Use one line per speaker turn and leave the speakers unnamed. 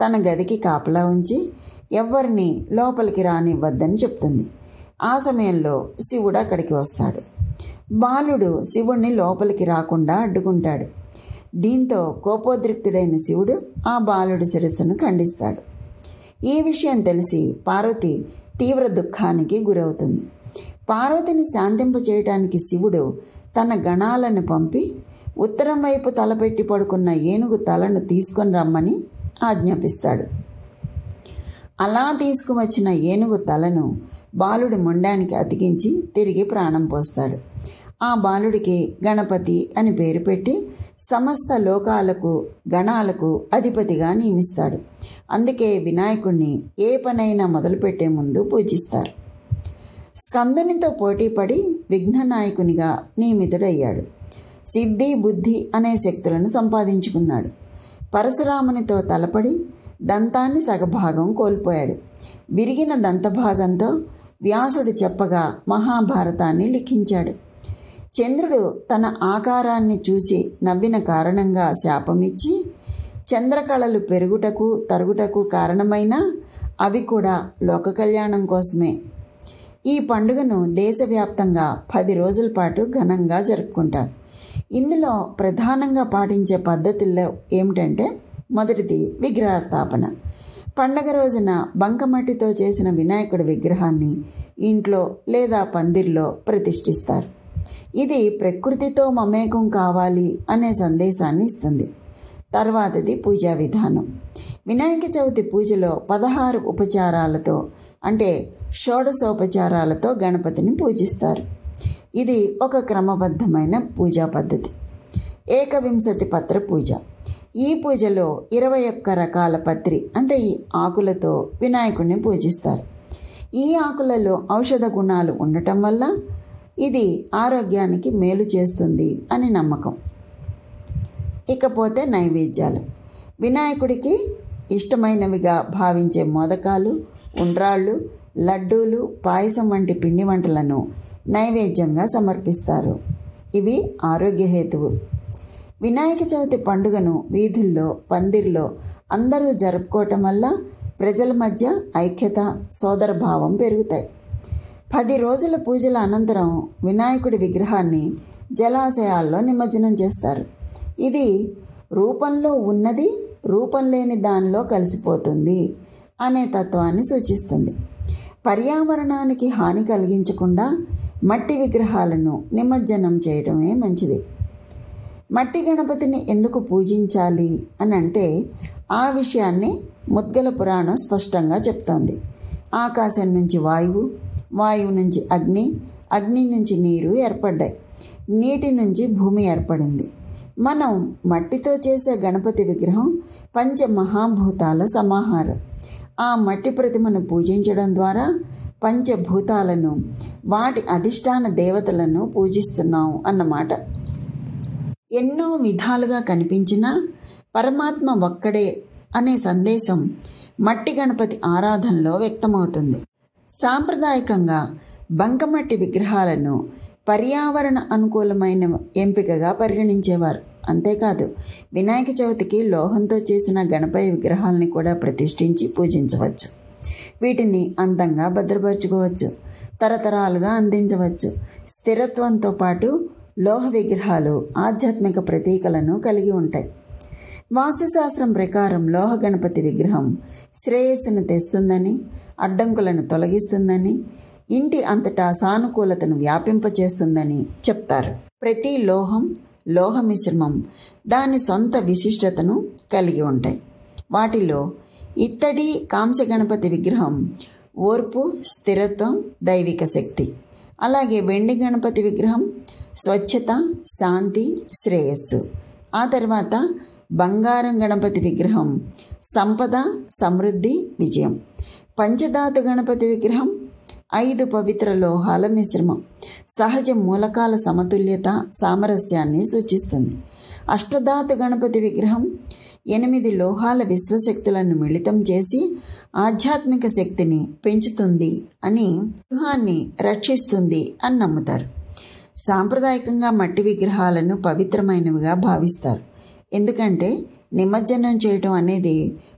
తన గదికి కాపలా ఉంచి ఎవ్వరిని లోపలికి రానివ్వద్దని చెప్తుంది ఆ సమయంలో శివుడు అక్కడికి వస్తాడు బాలుడు శివుణ్ణి లోపలికి రాకుండా అడ్డుకుంటాడు దీంతో కోపోద్రిక్తుడైన శివుడు ఆ బాలుడి శిరస్సును ఖండిస్తాడు ఈ విషయం తెలిసి పార్వతి తీవ్ర దుఃఖానికి గురవుతుంది పార్వతిని శాంతింపచేయటానికి శివుడు తన గణాలను పంపి ఉత్తరం వైపు తలపెట్టి పడుకున్న ఏనుగు తలను తీసుకొని రమ్మని ఆజ్ఞాపిస్తాడు అలా తీసుకువచ్చిన ఏనుగు తలను బాలుడి మొండానికి అతికించి తిరిగి ప్రాణం పోస్తాడు ఆ బాలుడికి గణపతి అని పేరు పెట్టి సమస్త లోకాలకు గణాలకు అధిపతిగా నియమిస్తాడు అందుకే వినాయకుణ్ణి ఏ పనైనా మొదలుపెట్టే ముందు పూజిస్తారు స్కందునితో పోటీపడి విఘ్ననాయకునిగా నియమితుడయ్యాడు సిద్ధి బుద్ధి అనే శక్తులను సంపాదించుకున్నాడు పరశురామునితో తలపడి దంతాన్ని సగభాగం కోల్పోయాడు విరిగిన దంతభాగంతో వ్యాసుడు చెప్పగా మహాభారతాన్ని లిఖించాడు చంద్రుడు తన ఆకారాన్ని చూసి నవ్విన కారణంగా శాపమిచ్చి చంద్రకళలు పెరుగుటకు తరుగుటకు కారణమైన అవి కూడా లోక కళ్యాణం కోసమే ఈ పండుగను దేశవ్యాప్తంగా పది రోజుల పాటు ఘనంగా జరుపుకుంటారు ఇందులో ప్రధానంగా పాటించే పద్ధతుల్లో ఏమిటంటే మొదటిది విగ్రహ స్థాపన పండగ రోజున బంకమట్టితో చేసిన వినాయకుడి విగ్రహాన్ని ఇంట్లో లేదా పందిర్లో ప్రతిష్ఠిస్తారు ఇది ప్రకృతితో మమేకం కావాలి అనే సందేశాన్ని ఇస్తుంది తర్వాతది పూజా విధానం వినాయక చవితి పూజలో పదహారు ఉపచారాలతో అంటే షోడశోపచారాలతో గణపతిని పూజిస్తారు ఇది ఒక క్రమబద్ధమైన పూజా పద్ధతి ఏకవింశతి పత్ర పూజ ఈ పూజలో ఇరవై ఒక్క రకాల పత్రి అంటే ఈ ఆకులతో వినాయకుడిని పూజిస్తారు ఈ ఆకులలో ఔషధ గుణాలు ఉండటం వల్ల ఇది ఆరోగ్యానికి మేలు చేస్తుంది అని నమ్మకం ఇకపోతే నైవేద్యాలు వినాయకుడికి ఇష్టమైనవిగా భావించే మోదకాలు ఉండ్రాళ్ళు లడ్డూలు పాయసం వంటి పిండి వంటలను నైవేద్యంగా సమర్పిస్తారు ఇవి ఆరోగ్యహేతువు వినాయక చవితి పండుగను వీధుల్లో పందిర్లో అందరూ జరుపుకోవటం వల్ల ప్రజల మధ్య ఐక్యత సోదరభావం పెరుగుతాయి పది రోజుల పూజల అనంతరం వినాయకుడి విగ్రహాన్ని జలాశయాల్లో నిమజ్జనం చేస్తారు ఇది రూపంలో ఉన్నది రూపం లేని దానిలో కలిసిపోతుంది అనే తత్వాన్ని సూచిస్తుంది పర్యావరణానికి హాని కలిగించకుండా మట్టి విగ్రహాలను నిమజ్జనం చేయడమే మంచిది మట్టి గణపతిని ఎందుకు పూజించాలి అని అంటే ఆ విషయాన్ని ముద్గల పురాణం స్పష్టంగా చెప్తోంది ఆకాశం నుంచి వాయువు వాయువు నుంచి అగ్ని అగ్ని నుంచి నీరు ఏర్పడ్డాయి నీటి నుంచి భూమి ఏర్పడింది మనం మట్టితో చేసే గణపతి విగ్రహం పంచమహాభూతాల సమాహారం ఆ మట్టి ప్రతిమను పూజించడం ద్వారా పంచభూతాలను వాటి అధిష్టాన దేవతలను పూజిస్తున్నాం అన్నమాట ఎన్నో విధాలుగా కనిపించిన పరమాత్మ ఒక్కడే అనే సందేశం మట్టి గణపతి ఆరాధనలో వ్యక్తమవుతుంది సాంప్రదాయకంగా బంకమట్టి విగ్రహాలను పర్యావరణ అనుకూలమైన ఎంపికగా పరిగణించేవారు అంతేకాదు వినాయక చవితికి లోహంతో చేసిన గణపతి విగ్రహాలని కూడా ప్రతిష్ఠించి పూజించవచ్చు వీటిని అందంగా భద్రపరచుకోవచ్చు తరతరాలుగా అందించవచ్చు స్థిరత్వంతో పాటు లోహ విగ్రహాలు ఆధ్యాత్మిక ప్రతీకలను కలిగి ఉంటాయి వాస్తుశాస్త్రం ప్రకారం లోహ గణపతి విగ్రహం శ్రేయస్సును తెస్తుందని అడ్డంకులను తొలగిస్తుందని ఇంటి అంతటా సానుకూలతను వ్యాపింపచేస్తుందని చెప్తారు ప్రతి లోహం లోహ మిశ్రమం దాని సొంత విశిష్టతను కలిగి ఉంటాయి వాటిలో ఇత్తడి కాంస్య గణపతి విగ్రహం ఓర్పు స్థిరత్వం దైవిక శక్తి అలాగే వెండి గణపతి విగ్రహం స్వచ్ఛత శాంతి శ్రేయస్సు ఆ తర్వాత బంగారం గణపతి విగ్రహం సంపద సమృద్ధి విజయం పంచధాతు గణపతి విగ్రహం ఐదు పవిత్ర లోహాల మిశ్రమం సహజ మూలకాల సమతుల్యత సామరస్యాన్ని సూచిస్తుంది అష్టధాతు గణపతి విగ్రహం ఎనిమిది లోహాల విశ్వశక్తులను మిళితం చేసి ఆధ్యాత్మిక శక్తిని పెంచుతుంది అని గృహాన్ని రక్షిస్తుంది అని నమ్ముతారు సాంప్రదాయకంగా మట్టి విగ్రహాలను పవిత్రమైనవిగా భావిస్తారు ఎందుకంటే నిమజ్జనం చేయటం అనేది